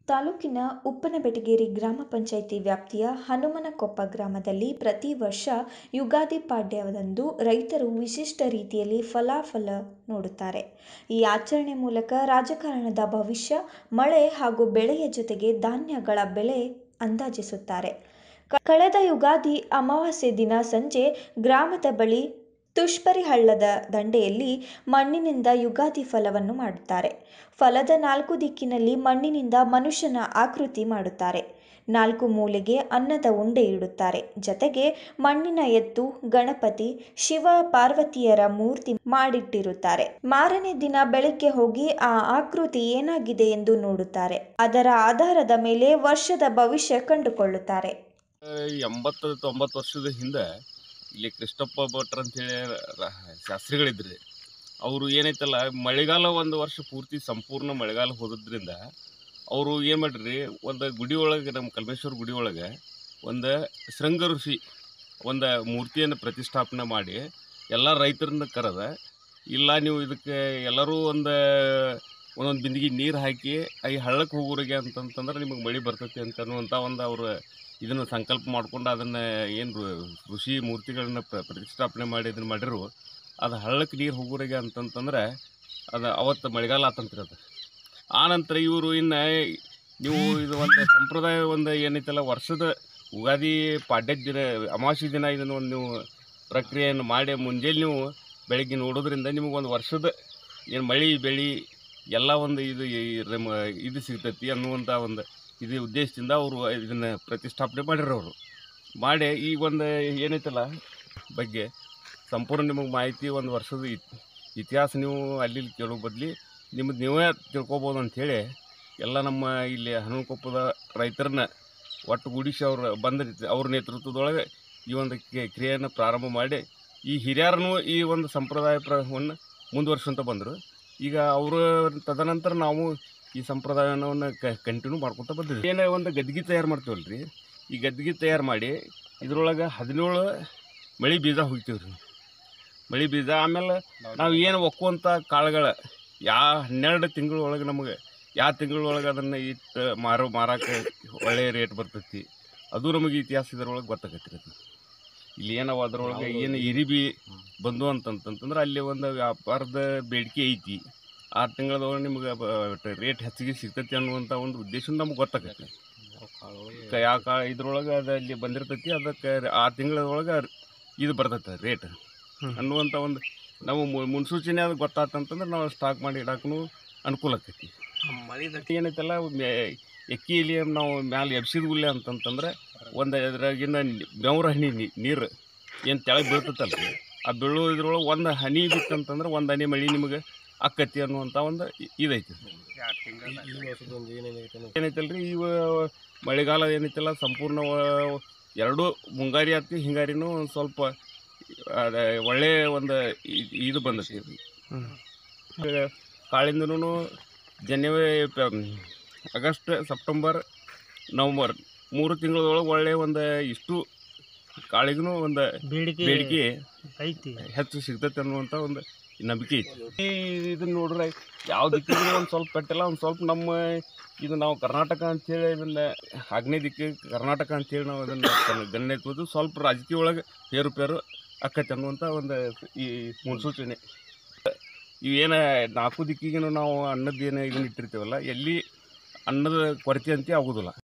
ತಾಲೂಕಿನ ಉಪ್ಪನಬೆಟಗೇರಿ ಗ್ರಾಮ ಪಂಚಾಯಿತಿ ವ್ಯಾಪ್ತಿಯ ಹನುಮನಕೊಪ್ಪ ಗ್ರಾಮದಲ್ಲಿ ಪ್ರತಿ ವರ್ಷ ಯುಗಾದಿ ಪಾಡ್ಯದಂದು ರೈತರು ವಿಶಿಷ್ಟ ರೀತಿಯಲ್ಲಿ ಫಲಾಫಲ ನೋಡುತ್ತಾರೆ ಈ ಆಚರಣೆ ಮೂಲಕ ರಾಜಕಾರಣದ ಭವಿಷ್ಯ ಮಳೆ ಹಾಗೂ ಬೆಳೆಯ ಜೊತೆಗೆ ಧಾನ್ಯಗಳ ಬೆಲೆ ಅಂದಾಜಿಸುತ್ತಾರೆ ಕ- ಕಳೆದ ಯುಗಾದಿ ಅಮಾವಾಸ್ಯೆ ದಿನ ಸಂಜೆ ಗ್ರಾಮದ ಬಳಿ ತುಷ್ಪರಿ ಹಳ್ಳದ ದಂಡೆಯಲ್ಲಿ ಮಣ್ಣಿನಿಂದ ಯುಗಾದಿ ಫಲವನ್ನು ಮಾಡುತ್ತಾರೆ ಫಲದ ನಾಲ್ಕು ದಿಕ್ಕಿನಲ್ಲಿ ಮಣ್ಣಿನಿಂದ ಮನುಷ್ಯನ ಆಕೃತಿ ಮಾಡುತ್ತಾರೆ ನಾಲ್ಕು ಮೂಲೆಗೆ ಅನ್ನದ ಉಂಡೆ ಇಡುತ್ತಾರೆ ಜತೆಗೆ ಮಣ್ಣಿನ ಎತ್ತು ಗಣಪತಿ ಶಿವ ಪಾರ್ವತಿಯರ ಮೂರ್ತಿ ಮಾಡಿಟ್ಟಿರುತ್ತಾರೆ ಮಾರನೇ ದಿನ ಬೆಳಿಗ್ಗೆ ಹೋಗಿ ಆ ಆಕೃತಿ ಏನಾಗಿದೆ ಎಂದು ನೋಡುತ್ತಾರೆ ಅದರ ಆಧಾರದ ಮೇಲೆ ವರ್ಷದ ಭವಿಷ್ಯ ಕಂಡುಕೊಳ್ಳುತ್ತಾರೆ ಎಂಬತ್ತು ತೊಂಬತ್ತು ವರ್ಷದ ಹಿಂದೆ ಇಲ್ಲಿ ಕೃಷ್ಣಪ್ಪ ಭಟ್ರು ಅಂತೇಳಿ ರ- ಶಾಸ್ತ್ರಿಗಳಿದ್ರಿ ಅವರು ಏನೈತಲ್ಲ ಮಳೆಗಾಲ ಒಂದು ವರ್ಷ ಪೂರ್ತಿ ಸಂಪೂರ್ಣ ಮಳೆಗಾಲ ಹೋದ್ರಿಂದ ಅವರು ಏನು ಮಾಡ್ರಿ ಒಂದು ಗುಡಿ ಒಳಗೆ ನಮ್ಮ ಕಲ್ಮೇಶ್ವರ ಗುಡಿ ಒಳಗೆ ಒಂದು ಶೃಂಗ ಋಷಿ ಒಂದು ಮೂರ್ತಿಯನ್ನು ಪ್ರತಿಷ್ಠಾಪನೆ ಮಾಡಿ ಎಲ್ಲ ರೈತರನ್ನ ಕರೆದ ಇಲ್ಲ ನೀವು ಇದಕ್ಕೆ ಎಲ್ಲರೂ ಒಂದು ಒಂದೊಂದು ಬಿಂದಿಗೆ ನೀರು ಹಾಕಿ ಈ ಹಳ್ಳಕ್ಕೆ ಹೋಗೋರಿಗೆ ಅಂತಂತಂದ್ರೆ ನಿಮಗೆ ಮಳೆ ಬರ್ತೈತಿ ಅಂತ ಅನ್ನುವಂಥ ಒಂದು ಅವ್ರ ಇದನ್ನು ಸಂಕಲ್ಪ ಮಾಡ್ಕೊಂಡು ಅದನ್ನು ಏನು ಋಷಿ ಮೂರ್ತಿಗಳನ್ನ ಪ್ರ ಪ್ರತಿಷ್ಠಾಪನೆ ಮಾಡಿ ಇದನ್ನು ಮಾಡಿರು ಅದು ಹಳ್ಳಕ್ಕೆ ನೀರು ಹೋಗೋರಿಗೆ ಅಂತಂತಂದ್ರೆ ಅದು ಅವತ್ತು ಮಳೆಗಾಲ ಆತಂತ್ರಿ ಅದು ಆ ನಂತರ ಇವರು ಇನ್ನು ನೀವು ಇದು ಒಂದು ಸಂಪ್ರದಾಯ ಒಂದು ಏನೈತಲ್ಲ ವರ್ಷದ ಉಗಾದಿ ಪಾಡ್ಯದ ದಿನ ಅಮಾವಾಸ್ಯೆ ದಿನ ಇದನ್ನು ಒಂದು ನೀವು ಪ್ರಕ್ರಿಯೆಯನ್ನು ಮಾಡಿ ಮುಂಜಾನೆ ನೀವು ಬೆಳಗ್ಗೆ ನೋಡೋದ್ರಿಂದ ನಿಮಗೆ ಒಂದು ವರ್ಷದ ಏನು ಮಳೆ ಬೆಳೆ ಎಲ್ಲ ಒಂದು ಇದು ಈ- ರಮ- ಇದು ಸಿಗ್ತೈತಿ ಅನ್ನುವಂಥ ಒಂದು ಇದು ಉದ್ದೇಶದಿಂದ ಅವರು ಇದನ್ನು ಪ್ರತಿಷ್ಠಾಪನೆ ಮಾಡಿರೋರು ಮಾಡಿ ಈಗ ಒಂದು ಏನೈತಲ್ಲ ಬಗ್ಗೆ ಸಂಪೂರ್ಣ ನಿಮಗೆ ಮಾಹಿತಿ ಒಂದು ವರ್ಷದ ಇತ್- ಇತಿಹಾಸ ನೀವು ಅಲ್ಲಿ ಇಲ್ಲಿ ಕೇಳೋ ಬದಲಿ ನಿಮ್ಮದು ನೀವೇ ತಿಳ್ಕೊಬೋದು ಅಂಥೇಳಿ ಎಲ್ಲ ನಮ್ಮ ಇಲ್ಲಿ ಹನುಮಕೊಪ್ಪದ ರೈತರನ್ನ ಒಟ್ಟು ಗೂಡಿಸಿ ಅವ್ರು ಬಂದ ಅವ್ರ ನೇತೃತ್ವದೊಳಗೆ ಈ ಒಂದು ಕ್ರಿ- ಕ್ರಿಯೆಯನ್ನು ಪ್ರಾರಂಭ ಮಾಡಿ ಈ ಹಿರಿಯರನ್ನು ಈ ಒಂದು ಸಂಪ್ರದಾಯ ಪ್ರವನ್ನು ಮುಂದುವರ್ಸ್ಕೊಂತ ಬಂದರು ಈಗ ಅವರು ತದನಂತರ ನಾವು ಈ ಸಂಪ್ರದಾಯವನ್ನು ಕಂಟಿನ್ಯೂ ಮಾಡ್ಕೊತ ಬಂದಿದ್ವಿ ಏನೇ ಒಂದು ಗದ್ದಿಗೆ ತಯಾರು ಮಾಡ್ತೀವಲ್ಲ ರೀ ಈ ಗದ್ದಿಗೆ ತಯಾರು ಮಾಡಿ ಇದ್ರೊಳಗೆ ಹದಿನೇಳು ಮಳೆ ಬೀಜ ಹುಯ್ತೀವಿ ರೀ ಮಳೆ ಬೀಜ ಆಮೇಲೆ ನಾವು ಏನು ಒಕ್ಕುವಂಥ ಕಾಳುಗಳ ಯಾ ಹನ್ನೆರಡು ತಿಂಗಳೊಳಗೆ ನಮಗೆ ಯಾವ ತಿಂಗಳೊಳಗೆ ಅದನ್ನು ಇಟ್ಟು ಮಾರೋ ಮಾರಕ್ಕೆ ಒಳ್ಳೆಯ ರೇಟ್ ಬರ್ತೈತಿ ಅದು ನಮಗೆ ಇತಿಹಾಸ ಇದರೊಳಗೆ ಗೊತ್ತಾಗತ್ತೆ ರೀ ಅದು ಇಲ್ಲಿ ಏನವ ಅದರೊಳಗೆ ಏನು ಇರಿಬಿ ಬಂದು ಅಂತಂತಂದ್ರೆ ಅಲ್ಲಿ ಒಂದು ವ್ಯಾಪಾರದ ಬೇಡಿಕೆ ಐತಿ ಆರು ತಿಂಗಳದೊಳಗೆ ನಿಮ್ಗೆ ರೇಟ್ ಹೆಚ್ಚಿಗೆ ಸಿಗ್ತೈತಿ ಅನ್ನುವಂಥ ಒಂದು ಉದ್ದೇಶ ನಮ್ಗೆ ಗೊತ್ತಾಗತ್ತೆ ಕ- ಯಾವ ಕಾ ಇದ್ರೊಳಗೆ ಅದು ಅಲ್ಲಿ ಬಂದಿರ್ತೈತಿ ಅದಕ್ಕೆ ಆರು ತಿಂಗಳೊಳಗೆ ಇದು ಬರ್ತೈತೆ ರೇಟ್ ಅನ್ನುವಂಥ ಒಂದು ನಾವು ಮು- ಮುನ್ಸೂಚನೆ ಅದು ಗೊತ್ತಾತಂತಂದ್ರೆ ನಾವು ಸ್ಟಾಕ್ ಮಾಡಿ ಇಡಕ್ಕೂ ಅನುಕೂಲ ಆಕೈತಿ ಏನೈತಲ್ಲ ಮೆ- ಎಕ್ಕಿ ಇಲ್ಲಿ ನಾವು ಮ್ಯಾಲೆ ಎಬ್ಸಿದ ಗುಲ್ಲೆ ಅಂತಂತಂದ್ರೆ ಒಂದು ಅದ್ರಾಗಿನ ಬೆವ್ರ ಹನಿ ನೀ- ನೀರು ಏನು ತೆಳಗೆ ಬೀಳ್ತೈತಲ್ಲ ರೀ ಆ ಬೀಳೋ ಇದ್ರೊಳಗೆ ಒಂದು ಹನಿ ಬಿತ್ತಂತಂದ್ರೆ ಒಂದು ಹನಿ ಮಳೆ ನಿಮಗೆ ಆಕ್ಕತಿ ಅನ್ನುವಂಥ ಒಂದು ಇ- ಇದೈತಿ ಏನೈತಲ್ಲ ರೀ ಇವ ಮಳೆಗಾಲ ಏನೈತಲ್ಲ ಸಂಪೂರ್ಣ ವ- ಎರಡೂ ಮುಂಗಾರಿ ಆತಿ ಹಿಂಗಾರಿನೂ ಒಂದು ಸ್ವಲ್ಪ ಅದ ಒಳ್ಳೆಯ ಒಂದು ಇ- ಇದು ಬಂದೈತಿ ಕಾಳಿಂದನೂ ಜನವರಿ ಫೆ- ಆಗಸ್ಟ್ ಸೆಪ್ಟೆಂಬರ್ ನವಂಬರ್ ಮೂರು ತಿಂಗಳೊಳಗೆ ಒಳ್ಳೆಯ ಒಂದು ಇಷ್ಟು ಕಾಳಿಗೂ ಒಂದು ಬೇಡಿಕೆ ಬೇಡಿಕೆ ಐತಿ ಹೆಚ್ಚು ಸಿಗ್ತೈತೆ ಅನ್ನುವಂಥ ಒಂದು ನಂಬಿಕೆ ಐತಿ ಈ ಇದನ್ನ ನೋಡ್ರೆ ಯಾವ ದಿಕ್ಕಿಗೂ ಒಂದು ಸ್ವಲ್ಪ ಪೆಟ್ಟಿಲ್ಲ ಒಂದು ಸ್ವಲ್ಪ ನಮ್ಮ ಇದು ನಾವು ಕರ್ನಾಟಕ ಅಂತೇಳಿ ಇದನ್ನ ಆಗ್ನೇಯ ದಿಕ್ಕು ಕರ್ನಾಟಕ ಅಂತೇಳಿ ನಾವು ಅದನ್ನು ಗಣನೆ ಎತ್ತುವುದು ಸ್ವಲ್ಪ ರಾಜಕೀಯ ಒಳಗೆ ಏರುಪೇರು ಆಕ್ಕೈತೆ ಅನ್ನುವಂಥ ಒಂದು ಈ ಮುನ್ಸೂಚನೆ ಇವೇನು ನಾಲ್ಕು ದಿಕ್ಕಿಗೂ ನಾವು ಅನ್ನದ ಏನು ಇದನ್ನ ಇಟ್ಟಿರ್ತೀವಲ್ಲ ಎಲ್ಲಿ ಅನ್ನದ ಕೊರತೆ ಅಂತ ಆಗೋದಿಲ್ಲ